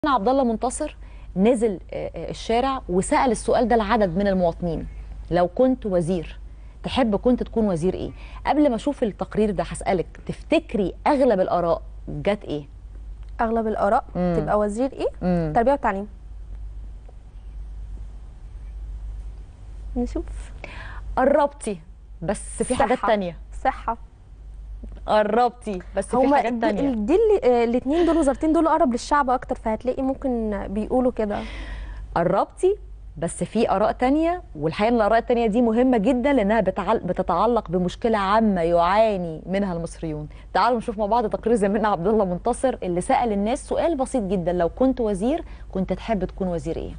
عبد الله منتصر نزل آه، آه، الشارع وسأل السؤال ده لعدد من المواطنين لو كنت وزير تحب كنت تكون وزير ايه قبل ما اشوف التقرير ده هسألك تفتكري اغلب الاراء جت ايه اغلب الاراء مم. تبقى وزير ايه مم. تربيه وتعليم نشوف قربتي بس في حاجات صحة. تانية صحه قربتي بس في هما حاجات دي- تانية دي الاثنين دول وزارتين دول اقرب للشعب اكتر فهتلاقي ممكن بيقولوا كده قربتي بس في اراء تانية والحقيقه ان الاراء التانية دي مهمه جدا لانها بتعل... بتتعلق بمشكله عامه يعاني منها المصريون تعالوا نشوف مع بعض تقرير زميلنا عبد الله منتصر اللي سال الناس سؤال بسيط جدا لو كنت وزير كنت تحب تكون وزير ايه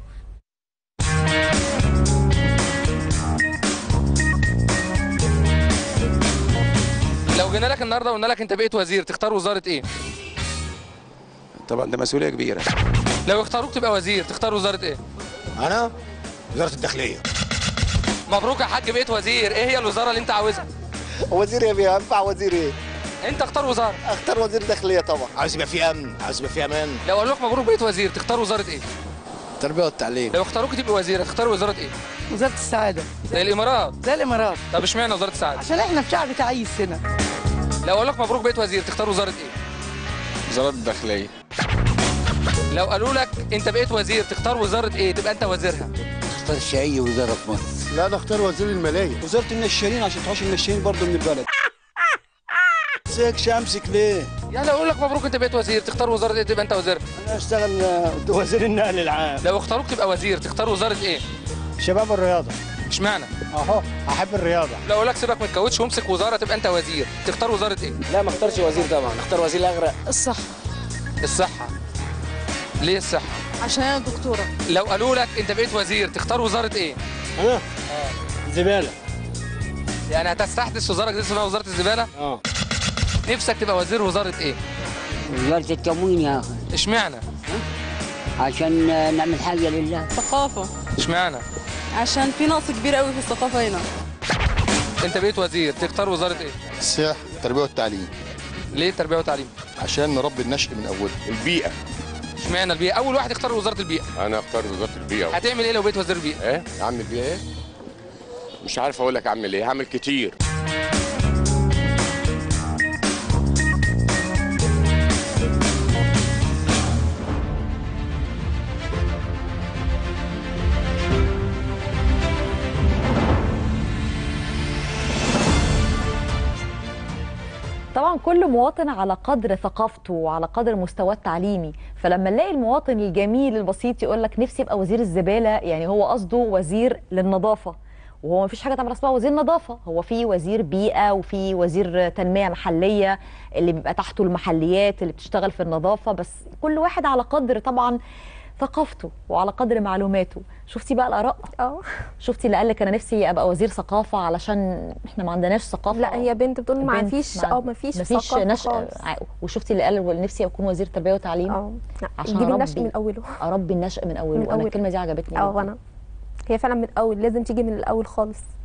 لو جينا لك النهارده وقلنا لك انت بقيت وزير تختار وزاره ايه؟ طبعا ده مسؤوليه كبيره لو اختاروك تبقى وزير تختار وزاره ايه؟ انا وزاره الداخليه مبروك يا حاج بقيت وزير ايه هي الوزاره اللي انت عاوزها؟ وزير ايه بيه؟ ينفع وزير ايه؟ انت اختار وزاره اختار وزير داخليه طبعا عاوز يبقى في امن عاوز يبقى في امان لو قالوا لك مبروك بقيت وزير تختار وزاره ايه؟ التربيه والتعليم لو اختاروك تبقى وزير تختار وزاره ايه؟ وزارة السعادة زي الامارات زي الإمارات طب اشمعنى وزاره السعاده؟ عشان احنا في شعب تعيس هنا لو قالوا لك مبروك بقيت وزير تختار وزاره ايه؟ وزاره الداخليه لو قالوا لك انت بقيت وزير تختار وزاره ايه؟ تبقى انت وزيرها اختار شيء وزاره في مصر لا نختار وزير الماليه وزاره النشالين عشان تحوش النشالين برضه من البلد سيك شمسك ليه؟ يعني لو قالوا لك مبروك انت بقيت وزير تختار وزاره ايه تبقى انت وزيرها انا اشتغل وزير النقل العام لو اختاروك تبقى وزير تختار وزاره ايه؟ شباب الرياضه اشمعنى؟ اهو احب الرياضه لو قالوا لك سيبك من الكاوتش وامسك وزاره تبقى انت وزير تختار وزاره ايه؟ لا ما اختارش وزير طبعا اختار وزير الاغرق الصح الصحه ليه الصحه؟ عشان انا دكتورة لو قالوا لك انت بقيت وزير تختار وزاره ايه؟ انا زباله يعني هتستحدث وزاره جديده اسمها وزاره الزباله؟ اه نفسك تبقى وزير وزاره ايه؟ وزارة التموين يا أخي اشمعنى؟ عشان نعمل حاجة لله ثقافة اشمعنى؟ عشان في نقص كبير قوي في الثقافة هنا انت بقيت وزير تختار وزاره ايه؟ السياحة التربية والتعليم ليه التربيه والتعليم؟ عشان نربي النشء من أوله البيئة اشمعنى البيئه؟ اول واحد يختار وزاره البيئه أنا أختار وزارة البيئة هتعمل ايه لو بقيت وزير البيئه؟ إيه؟ أعمل بيئة إيه؟ مش عارف أقول لك أعمل إيه، هعمل كتير طبعا كل مواطن على قدر ثقافته وعلى قدر مستواه التعليمي فلما نلاقي المواطن الجميل البسيط يقول لك نفسي ابقى وزير الزباله يعني هو قصده وزير للنظافه وهو ما فيش حاجه تعمل اسمها وزير نظافه هو في وزير بيئه وفي وزير تنميه محليه اللي بيبقى تحته المحليات اللي بتشتغل في النظافه بس كل واحد على قدر طبعا ثقافته وعلى قدر معلوماته شفتي بقى الاراء اه شفتي اللي قال لك انا نفسي ابقى وزير ثقافه علشان احنا ما عندناش ثقافه لا هي بنت بتقول ما بنت فيش مع- اه ما فيش مفيش ثقافة نشأ خالص. ع- وشفتي اللي قال نفسي اكون وزير تربيه وتعليم اه لا، عشان جيب النشء أربي. من اوله اربي النشء من اوله من وانا أوله. الكلمه دي عجبتني اه جداً. وانا هي فعلا من الاول لازم تيجي من الاول خالص